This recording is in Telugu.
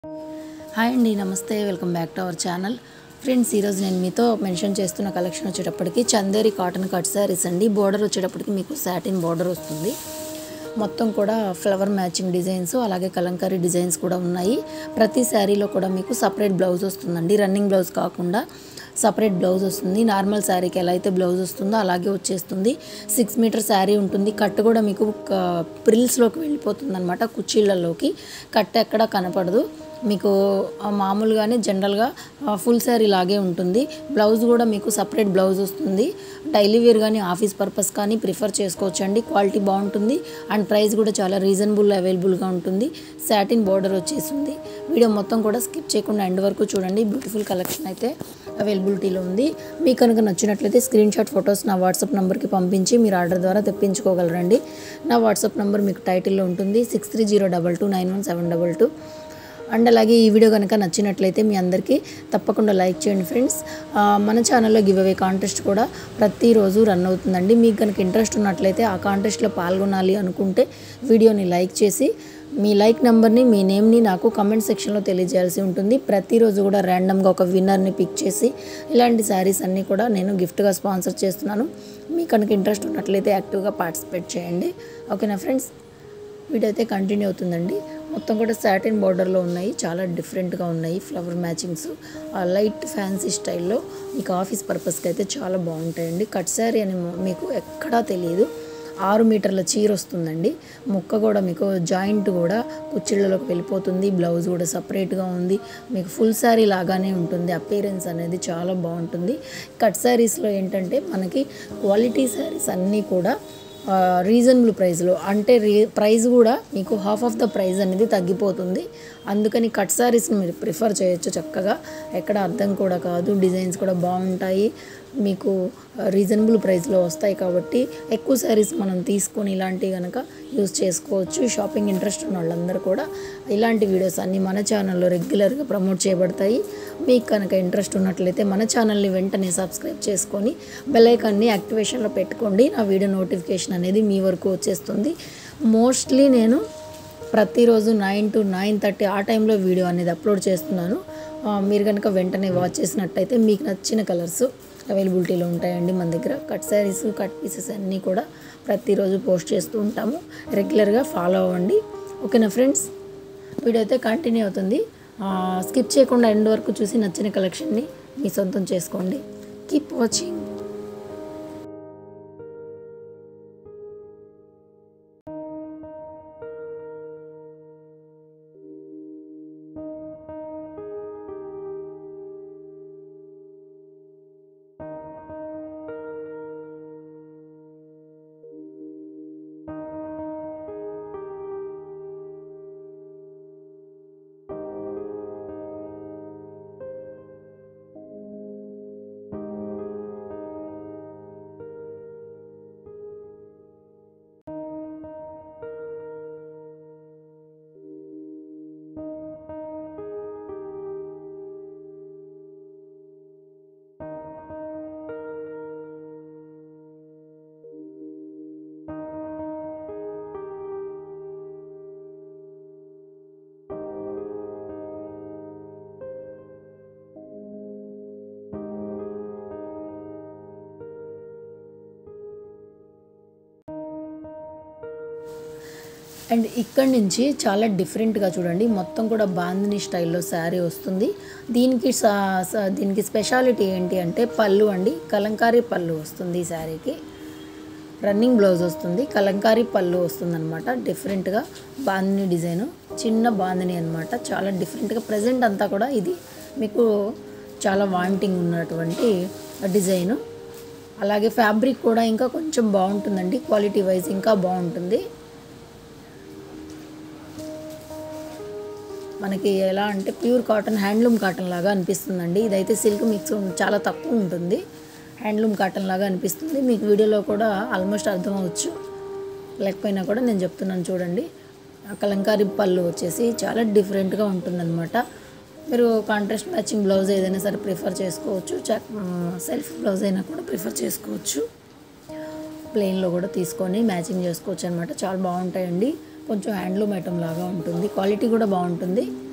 హాయ్ అండి నమస్తే welcome back to our channel friends ఈరోజు నేను మీతో మెన్షన్ చేస్తున్న కలెక్షన్ వచ్చేటప్పటికి చందేరి కాటన్ కట్ శారీస్ అండి బోర్డర్ వచ్చేటప్పటికి మీకు సాటిన్ బోర్డర్ వస్తుంది మొత్తం కూడా ఫ్లవర్ మ్యాచింగ్ డిజైన్స్ అలాగే కలంకారీ డిజైన్స్ కూడా ఉన్నాయి ప్రతి శారీలో కూడా మీకు సపరేట్ బ్లౌజ్ వస్తుందండి రన్నింగ్ బ్లౌజ్ కాకుండా సపరేట్ బ్లౌజ్ వస్తుంది నార్మల్ శారీకి ఎలా అయితే బ్లౌజ్ వస్తుందో అలాగే వచ్చేస్తుంది సిక్స్ మీటర్ శారీ ఉంటుంది కట్ కూడా మీకు ప్రిల్స్లోకి వెళ్ళిపోతుంది అనమాట కుర్చీళ్ళలోకి కట్ ఎక్కడ కనపడదు మీకు ఆ మామూలుగానే జనరల్గా ఫుల్ శారీ లాగే ఉంటుంది బ్లౌజ్ కూడా మీకు సపరేట్ బ్లౌజ్ వస్తుంది డైలీ వేర్ కానీ ఆఫీస్ పర్పస్ కానీ ప్రిఫర్ చేసుకోవచ్చు అండి క్వాలిటీ బాగుంటుంది అండ్ ప్రైస్ కూడా చాలా రీజనబుల్ అవైలబుల్గా ఉంటుంది సాటిన్ బార్డర్ వచ్చేసింది వీడియో మొత్తం కూడా స్కిప్ చేయకుండా ఎండ్ వరకు చూడండి బ్యూటిఫుల్ కలెక్షన్ అయితే అవైలబిలిటీలో ఉంది మీకు కనుక నచ్చినట్లయితే స్క్రీన్ షాట్ ఫొటోస్ నా వాట్సాప్ నెంబర్కి పంపించి మీరు ఆర్డర్ ద్వారా తెప్పించుకోగలరండి నా వాట్సాప్ నెంబర్ మీకు టైటిల్లో ఉంటుంది six three zero double two nine one seven double two and అలాగే ఈ వీడియో కనుక నచ్చినట్లయితే మీ అందరికీ తప్పకుండా లైక్ చేయండి ఫ్రెండ్స్ ఆ, మన ఛానల్లో గివ్ అవే కాంటెస్ట్ కూడా ప్రతిరోజు రన్ అవుతుందండి మీకు కనుక ఇంట్రెస్ట్ ఉన్నట్లయితే ఆ కాంటెస్ట్లో పాల్గొనాలి అనుకుంటే వీడియోని లైక్ చేసి మీ లైక్ నెంబర్ని మీ నేమ్ని నాకు కమెంట్ సెక్షన్లో తెలియజేయాల్సి ఉంటుంది ప్రతిరోజు కూడా ర్యాండమ్గా ఒక విన్నర్ని పిక్ చేసి ఇలాంటి శారీస్ అన్నీ కూడా నేను గిఫ్ట్గా స్పాన్సర్ చేస్తున్నాను మీకు కనుక ఇంట్రెస్ట్ ఉన్నట్లయితే యాక్టివ్గా పార్టిసిపేట్ చేయండి ఓకేనా ఫ్రెండ్స్ వీడియో అయితే కంటిన్యూ అవుతుందండి మొత్తం కూడా సాటిన్ బార్డర్లో ఉన్నాయి చాలా డిఫరెంట్గా ఉన్నాయి ఫ్లవర్ మ్యాచింగ్స్ లైట్ ఫ్యాన్సీ స్టైల్లో మీకు ఆఫీస్ పర్పస్కి అయితే చాలా బాగుంటాయండి కట్ శారీ అని మీకు ఎక్కడా తెలియదు ఆరు మీటర్ల చీర వస్తుందండి ముక్క కూడా మీకు జాయింట్ కూడా కుచ్చిళ్ళలోకి వెళ్ళిపోతుంది బ్లౌజ్ కూడా సపరేట్గా ఉంది మీకు ఫుల్ శారీ లాగానే ఉంటుంది అపీరెన్స్ అనేది చాలా బాగుంటుంది కట్ శారీస్లో ఏంటంటే మనకి క్వాలిటీ శారీస్ అన్నీ కూడా రీజనబుల్ ప్రైస్లో అంటే రీ ప్రైస్ కూడా మీకు హాఫ్ ఆఫ్ ద ప్రైస్ అనేది తగ్గిపోతుంది అందుకని కట్ సారీస్ని మీరు ప్రిఫర్ చేయొచ్చు చక్కగా ఎక్కడ అర్థం కూడా కాదు డిజైన్స్ కూడా బాగుంటాయి మీకు రీజనబుల్ ప్రైస్లో వస్తాయి కాబట్టి ఎక్కువ శారీస్ మనం తీసుకొని ఇలాంటివి కనుక యూస్ చేసుకోవచ్చు షాపింగ్ ఇంట్రెస్ట్ ఉన్న వాళ్ళందరూ కూడా ఇలాంటి వీడియోస్ అన్నీ మన ఛానల్లో రెగ్యులర్గా ప్రమోట్ చేయబడతాయి మీకు కనుక ఇంట్రెస్ట్ ఉన్నట్లయితే మన ఛానల్ని వెంటనే సబ్స్క్రైబ్ చేసుకొని బెల్ ఐకాన్ని యాక్టివేషన్లో పెట్టుకోండి నా వీడియో నోటిఫికేషన్ అనేది మీ వరకు వచ్చేస్తుంది మోస్ట్లీ నేను ప్రతిరోజు నైన్ టు నైన్ థర్టీ ఆ టైంలో వీడియో అనేది అప్లోడ్ చేస్తున్నాను ఆ, మీరు కనుక వెంటనే వాచ్ చేసినట్టయితే మీకు నచ్చిన కలర్స్ అవైలబిలిటీలో ఉంటాయండి మన దగ్గర కట్ శారీస్ కట్ పీసెస్ అన్నీ కూడా ప్రతిరోజు పోస్ట్ చేస్తూ ఉంటాము రెగ్యులర్గా ఫాలో అవ్వండి ఓకేనా ఫ్రెండ్స్ వీడియో అయితే కంటిన్యూ అవుతుంది స్కిప్ చేయకుండా ఎండ్ వరకు చూసి నచ్చిన కలెక్షన్ని మీ సొంతం చేసుకోండి కీప్ వాచింగ్ అండ్ ఇక్కడ నుంచి చాలా డిఫరెంట్గా చూడండి మొత్తం కూడా బాందిని స్టైల్లో శారీ వస్తుంది దీనికి స- స- దీనికి స్పెషాలిటీ ఏంటి అంటే పళ్ళు అండి కలంకారీ పళ్ళు వస్తుంది ఈ శారీకి రన్నింగ్ బ్లౌజ్ వస్తుంది కలంకారీ పళ్ళు వస్తుంది అనమాట డిఫరెంట్గా బాందిని డిజైన్ చిన్న బాందిని అనమాట చాలా డిఫరెంట్గా ప్రజెంట్ అంతా కూడా ఇది మీకు చాలా వాంటింగ్ ఉన్నటువంటి డిజైను అలాగే ఫ్యాబ్రిక్ కూడా ఇంకా కొంచెం బాగుంటుందండి క్వాలిటీ వైజ్ ఇంకా బాగుంటుంది మనకి ఎలా అంటే ప్యూర్ కాటన్ హ్యాండ్లూమ్ కాటన్ లాగా అనిపిస్తుందండి ఇదైతే సిల్క్ మిక్స్ ఉం- చాలా తక్కువ ఉంటుంది హ్యాండ్లూమ్ కాటన్ లాగా అనిపిస్తుంది మీకు వీడియోలో కూడా ఆల్మోస్ట్ అర్థమవచ్చు లేకపోయినా కూడా నేను చెప్తున్నాను చూడండి ఆ కలంకారీ పళ్ళు వచ్చేసి చాలా డిఫరెంట్గా ఉంటుందన్నమాట మీరు కాంట్రాస్ట్ మ్యాచింగ్ బ్లౌజ్ ఏదైనా సరే ప్రిఫర్ చేసుకోవచ్చు చ- సెల్ఫ్ బ్లౌజ్ అయినా కూడా ప్రిఫర్ చేసుకోవచ్చు ప్లెయిన్లో కూడా తీసుకొని మ్యాచింగ్ చేసుకోవచ్చు అనమాట చాలా బాగుంటాయండి కొంచెం హ్యాండ్లూమ్ ఐటమ్ లాగా ఉంటుంది క్వాలిటీ కూడా బాగుంటుంది